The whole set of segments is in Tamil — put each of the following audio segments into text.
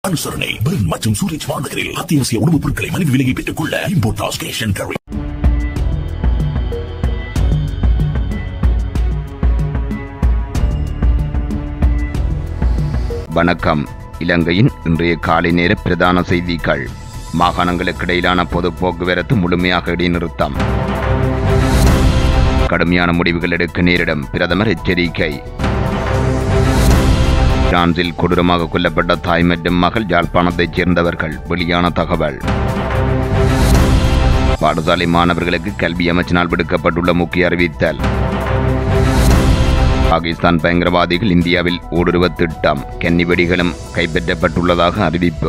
அனுசரணை பெர்ன் மற்றும் சூரிச் மாநகரில் அத்தியாவசிய உணவுப் பொருட்களை மலிவு விலையை பெற்றுக் கொள்ள இம்போர்டாஸ் கேஷ் அண்ட் கேரி வணக்கம் இலங்கையின் இன்றைய காலை நேர பிரதான செய்திகள் மாகாணங்களுக்கு இடையிலான பொது போக்குவரத்து முழுமையாக இடைநிறுத்தம் கடுமையான முடிவுகள் எடுக்க நேரிடும் பிரதமர் எச்சரிக்கை பிரான்சில் கொடூரமாக கொல்லப்பட்ட தாய் மற்றும் மகள் யாழ்ப்பாணத்தைச் சேர்ந்தவர்கள் வெளியான தகவல் பாடசாலை மாணவர்களுக்கு கல்வி அமைச்சினால் விடுக்கப்பட்டுள்ள முக்கிய அறிவித்தல் பாகிஸ்தான் பயங்கரவாதிகள் இந்தியாவில் ஊடுருவ திட்டம் கன்னி வெடிகளும் கைப்பற்றப்பட்டுள்ளதாக அறிவிப்பு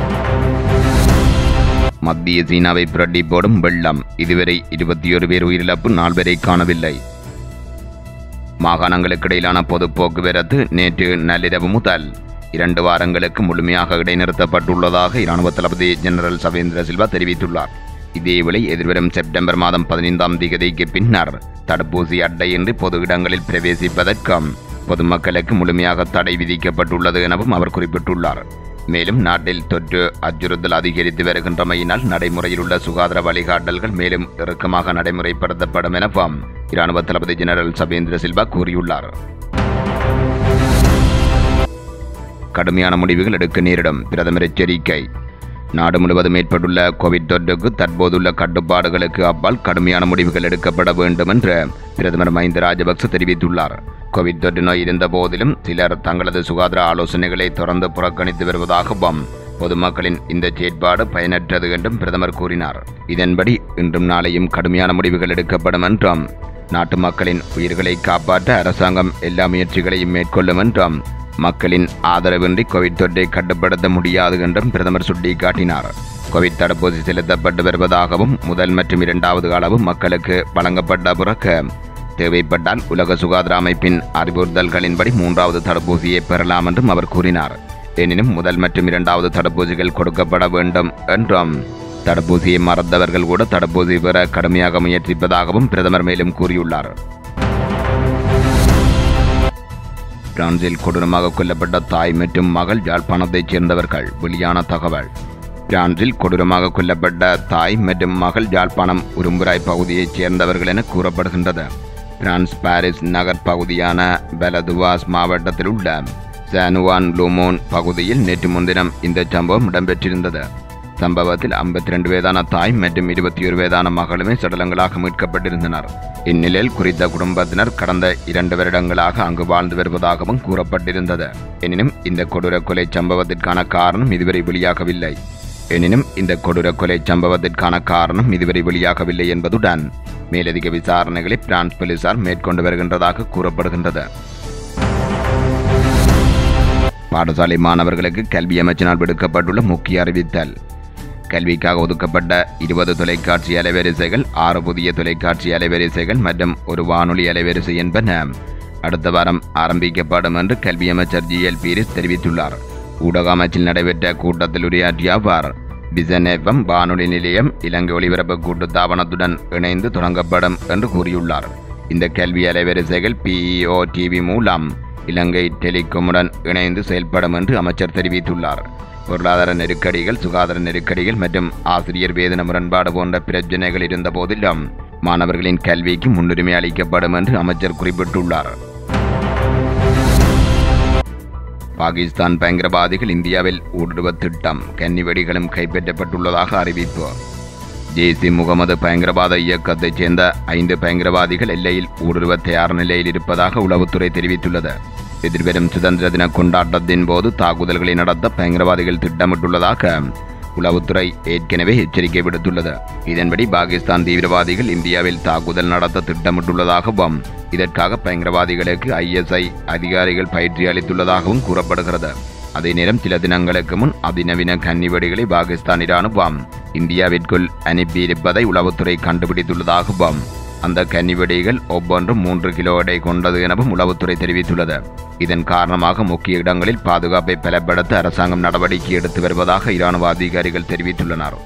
மத்திய சீனாவை புரட்டி போடும் வெள்ளம் இதுவரை இருபத்தி ஒரு பேர் உயிரிழப்பு நாள் வரை காணவில்லை மாகாணங்களுக்கு இடையிலான பொது போக்குவரத்து நேற்று நள்ளிரவு முதல் இரண்டு வாரங்களுக்கு முழுமையாக இடைநிறுத்தப்பட்டுள்ளதாக இராணுவ தளபதி ஜெனரல் சவேந்திர சில்வா தெரிவித்துள்ளார் இதேவேளை எதிர்வரும் செப்டம்பர் மாதம் பதினைந்தாம் தேதிக்கு பின்னர் தடுப்பூசி அட்டையின்றி பொது இடங்களில் பிரவேசிப்பதற்கும் பொதுமக்களுக்கு முழுமையாக தடை விதிக்கப்பட்டுள்ளது எனவும் அவர் குறிப்பிட்டுள்ளார் மேலும் நாட்டில் தொற்று அச்சுறுத்தல் அதிகரித்து வருகின்றமையினால் நடைமுறையில் உள்ள சுகாதார வழிகாட்டல்கள் மேலும் இறுக்கமாக நடைமுறைப்படுத்தப்படும் எனவும் இராணுவ தளபதி ஜெனரல் சபேந்திர சில்வா கூறியுள்ளார் கடுமையான முடிவுகள் எடுக்க நேரிடும் பிரதமர் எச்சரிக்கை நாடு முழுவதும் ஏற்பட்டுள்ள கோவிட் தொற்றுக்கு தற்போதுள்ள கட்டுப்பாடுகளுக்கு அப்பால் கடுமையான முடிவுகள் எடுக்கப்பட வேண்டும் என்று பிரதமர் மஹிந்த ராஜபக்ச தெரிவித்துள்ளார் கோவிட் தொற்று நோய் இருந்த போதிலும் சிலர் தங்களது சுகாதார ஆலோசனைகளை தொடர்ந்து புறக்கணித்து வருவதாகவும் பொதுமக்களின் இந்த செயற்பாடு பயனற்றது என்றும் பிரதமர் கூறினார் இதன்படி இன்றும் நாளையும் கடுமையான முடிவுகள் எடுக்கப்படும் என்றும் நாட்டு மக்களின் உயிர்களை காப்பாற்ற அரசாங்கம் எல்லா முயற்சிகளையும் மேற்கொள்ளும் என்றும் மக்களின் ஆதரவின்றி கோவிட் தொற்றை கட்டுப்படுத்த முடியாது என்றும் பிரதமர் சுட்டிக்காட்டினார் கோவிட் தடுப்பூசி செலுத்தப்பட்டு வருவதாகவும் முதல் மற்றும் இரண்டாவது அளவு மக்களுக்கு வழங்கப்பட்ட பிறகு தேவைப்பட்டால் உலக சுகாதார அமைப்பின் அறிவுறுத்தல்களின்படி மூன்றாவது தடுப்பூசியை பெறலாம் என்றும் அவர் கூறினார் எனினும் முதல் மற்றும் இரண்டாவது தடுப்பூசிகள் கொடுக்கப்பட வேண்டும் என்றும் தடுப்பூசியை மறந்தவர்கள் கூட தடுப்பூசி பெற கடுமையாக முயற்சிப்பதாகவும் பிரதமர் மேலும் கூறியுள்ளார் பிரான்சில் கொடூரமாக கொல்லப்பட்ட தாய் மற்றும் மகள் யாழ்ப்பாணத்தைச் சேர்ந்தவர்கள் வெளியான தகவல் பிரான்சில் கொடூரமாக கொல்லப்பட்ட தாய் மற்றும் மகள் யாழ்ப்பாணம் உரும்புராய் பகுதியைச் சேர்ந்தவர்கள் என கூறப்படுகின்றது பிரான்ஸ் பாரிஸ் நகர் பகுதியான பெலதுவாஸ் மாவட்டத்தில் உள்ள சானுவான் லூமோன் பகுதியில் நேற்று முன்தினம் இந்த சம்பவம் இடம்பெற்றிருந்தது சம்பவத்தில் ஐம்பத்தி ரெண்டு வயதான தாய் மற்றும் இருபத்தி ஒரு வயதான மகளுமே சடலங்களாக மீட்கப்பட்டிருந்தனர் இந்நிலையில் குறித்த குடும்பத்தினர் கடந்த இரண்டு வருடங்களாக அங்கு வாழ்ந்து வருவதாகவும் கூறப்பட்டிருந்தது எனினும் இந்த கொடூர கொலை சம்பவத்திற்கான காரணம் இதுவரை வெளியாகவில்லை எனினும் இந்த கொடூர கொலை சம்பவத்திற்கான காரணம் இதுவரை வெளியாகவில்லை என்பதுடன் மேலதிக விசாரணைகளை பிரான்ஸ் போலீசார் மேற்கொண்டு வருகின்றதாக கூறப்படுகின்றது பாடசாலை மாணவர்களுக்கு கல்வி அமைச்சினால் விடுக்கப்பட்டுள்ள முக்கிய அறிவித்தல் கல்விக்காக ஒதுக்கப்பட்ட இருபது தொலைக்காட்சி அலைவரிசைகள் ஆறு புதிய தொலைக்காட்சி அலைவரிசைகள் மற்றும் ஒரு வானொலி அலைவரிசை என்பன அடுத்த வாரம் ஆரம்பிக்கப்படும் என்று கல்வி அமைச்சர் ஜி எல் பீரிஸ் தெரிவித்துள்ளார் ஊடக அமைச்சில் நடைபெற்ற கூட்டத்தில் உரையாற்றிய அவர் பிசன் எஃப்எம் வானொலி நிலையம் இலங்கை ஒலிபரப்பு கூட்டுத்தாபனத்துடன் இணைந்து தொடங்கப்படும் என்று கூறியுள்ளார் இந்த கல்வி அலைவரிசைகள் பிஇஓ டிவி மூலம் இலங்கை டெலிகாமுடன் இணைந்து செயல்படும் என்று அமைச்சர் தெரிவித்துள்ளார் பொருளாதார நெருக்கடிகள் சுகாதார நெருக்கடிகள் மற்றும் ஆசிரியர் வேதன முரண்பாடு போன்ற பிரச்சனைகள் இருந்த போதிலும் மாணவர்களின் கல்விக்கு முன்னுரிமை அளிக்கப்படும் என்று அமைச்சர் குறிப்பிட்டுள்ளார் பாகிஸ்தான் பயங்கரவாதிகள் இந்தியாவில் ஊடுருவ திட்டம் கன்னி வெடிகளும் கைப்பற்றப்பட்டுள்ளதாக அறிவிப்பு ஜெய்சி முகமது பயங்கரவாத இயக்கத்தைச் சேர்ந்த ஐந்து பயங்கரவாதிகள் எல்லையில் ஊடுருவ தயார் நிலையில் இருப்பதாக உளவுத்துறை தெரிவித்துள்ளது எதிர்வரும் சுதந்திர தின கொண்டாட்டத்தின் போது தாக்குதல்களை நடத்த பயங்கரவாதிகள் திட்டமிட்டுள்ளதாக உளவுத்துறை ஏற்கனவே எச்சரிக்கை விடுத்துள்ளது இதன்படி பாகிஸ்தான் தீவிரவாதிகள் இந்தியாவில் தாக்குதல் நடத்த திட்டமிட்டுள்ளதாகவும் இதற்காக பயங்கரவாதிகளுக்கு ஐஎஸ்ஐ அதிகாரிகள் பயிற்சி அளித்துள்ளதாகவும் கூறப்படுகிறது அதே நேரம் சில தினங்களுக்கு முன் அதிநவீன கன்னிவெடிகளை பாகிஸ்தான் இராணுவம் இந்தியாவிற்குள் அனுப்பியிருப்பதை உளவுத்துறை கண்டுபிடித்துள்ளதாகவும் அந்த கன்னிவெடிகள் ஒவ்வொன்றும் மூன்று கிலோ எடை கொண்டது எனவும் உளவுத்துறை தெரிவித்துள்ளது இதன் காரணமாக முக்கிய இடங்களில் பாதுகாப்பை பலப்படுத்த அரசாங்கம் நடவடிக்கை எடுத்து வருவதாக இராணுவ அதிகாரிகள் தெரிவித்துள்ளனர்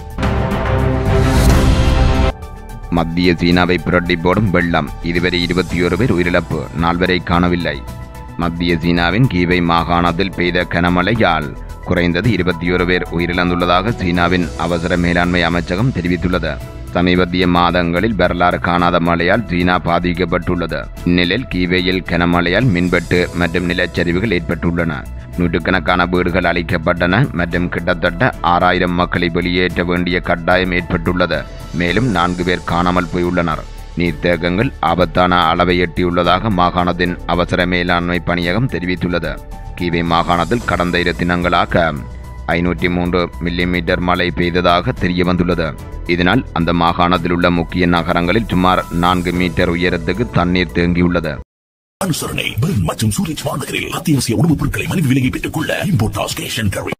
மத்திய சீனாவை புரட்டி போடும் வெள்ளம் இதுவரை இருபத்தி ஒரு பேர் உயிரிழப்பு நால்வரை காணவில்லை மத்திய சீனாவின் கீவை மாகாணத்தில் பெய்த கனமழையால் குறைந்தது இருபத்தி ஒரு பேர் உயிரிழந்துள்ளதாக சீனாவின் அவசர மேலாண்மை அமைச்சகம் தெரிவித்துள்ளது சமீபத்திய மாதங்களில் வரலாறு காணாத மழையால் சீனா பாதிக்கப்பட்டுள்ளது இந்நிலையில் கீவேயில் கனமழையால் மின்வெட்டு மற்றும் நிலச்சரிவுகள் ஏற்பட்டுள்ளன நூற்றுக்கணக்கான வீடுகள் அளிக்கப்பட்டன மற்றும் கிட்டத்தட்ட ஆறாயிரம் மக்களை வெளியேற்ற வேண்டிய கட்டாயம் ஏற்பட்டுள்ளது மேலும் நான்கு பேர் காணாமல் போயுள்ளனர் நீர்த்தேக்கங்கள் ஆபத்தான அளவை எட்டியுள்ளதாக மாகாணத்தின் அவசர மேலாண்மை பணியகம் தெரிவித்துள்ளது கீவே மாகாணத்தில் கடந்த இரு தினங்களாக ஐநூற்றி மூன்று மில்லிமீட்டர் மழை பெய்ததாக தெரிய வந்துள்ளது இதனால் அந்த மாகாணத்தில் உள்ள முக்கிய நகரங்களில் சுமார் நான்கு மீட்டர் உயரத்துக்கு தண்ணீர் தேங்கியுள்ளது அனுசரணை பெர்ன் மற்றும் சூரிச் வானகரில் அத்தியாவசிய உணவுப் பொருட்களை மலிவு விலையை பெற்றுக் கொள்ள இம்போர்ட் கேஷ் அண்ட்